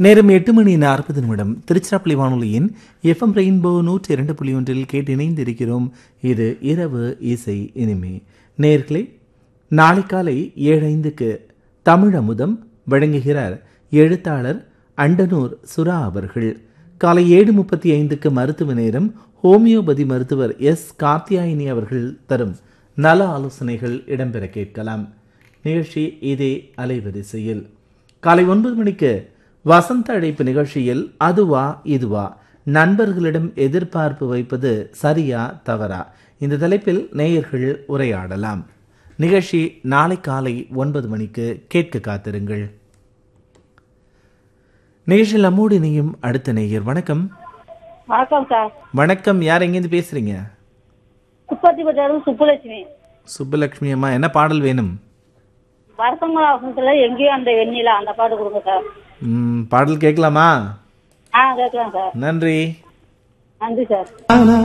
நேரம் எட்டு மணி நாற்பது நிமிடம் திருச்சிராப்பள்ளி வானொலியின் எஃப்எம் ரெயின்போ நூற்றி இரண்டு புள்ளி ஒன்றில் கேட்டு இணைந்திருக்கிறோம் இது இரவு இசை இனிமே நேர்களே நாளை காலை ஏழு ஐந்துக்கு தமிழ் அமுதம் வழங்குகிறார் எழுத்தாளர் அண்டனூர் சுரா அவர்கள் காலை ஏழு முப்பத்தி ஐந்துக்கு மருத்துவ நேரம் ஹோமியோபதி மருத்துவர் எஸ் கார்த்தியாயினி அவர்கள் தரும் நல ஆலோசனைகள் இடம்பெற கேட்கலாம் நிகழ்ச்சி இதே அலைவரிசையில் காலை ஒன்பது மணிக்கு வசந்த அழைப்பு நிகழ்ச்சியில் அதுவா இதுவா நண்பர்களிடம் எதிர்பார்ப்பு வைப்பது சரியா தவறா இந்த தலைப்பில் நேயர்கள் உரையாடலாம் நிகழ்ச்சி நாளை காலை ஒன்பது மணிக்கு கேட்க காத்திருங்கள் நிகழ்ச்சியில் நம்மோடு இணையும் அடுத்த நேயர் வணக்கம் வணக்கம் சார் வணக்கம் யார் எங்கேருந்து பேசுறீங்க துப்பத்தி பட்டாரும் சுப்புலட்சுமி சுப்புலட்சுமி அம்மா என்ன பாடல் வேணும் வருத்தங்கள அவசரத்துல எங்கேயும் அந்த வெண்ணிலா அந்த பாட்டு கொடுங்க சார் ம், பாடல் கேட்கலாமா ஆ கேட்கலாம் சார் நன்றி நன்றி சார்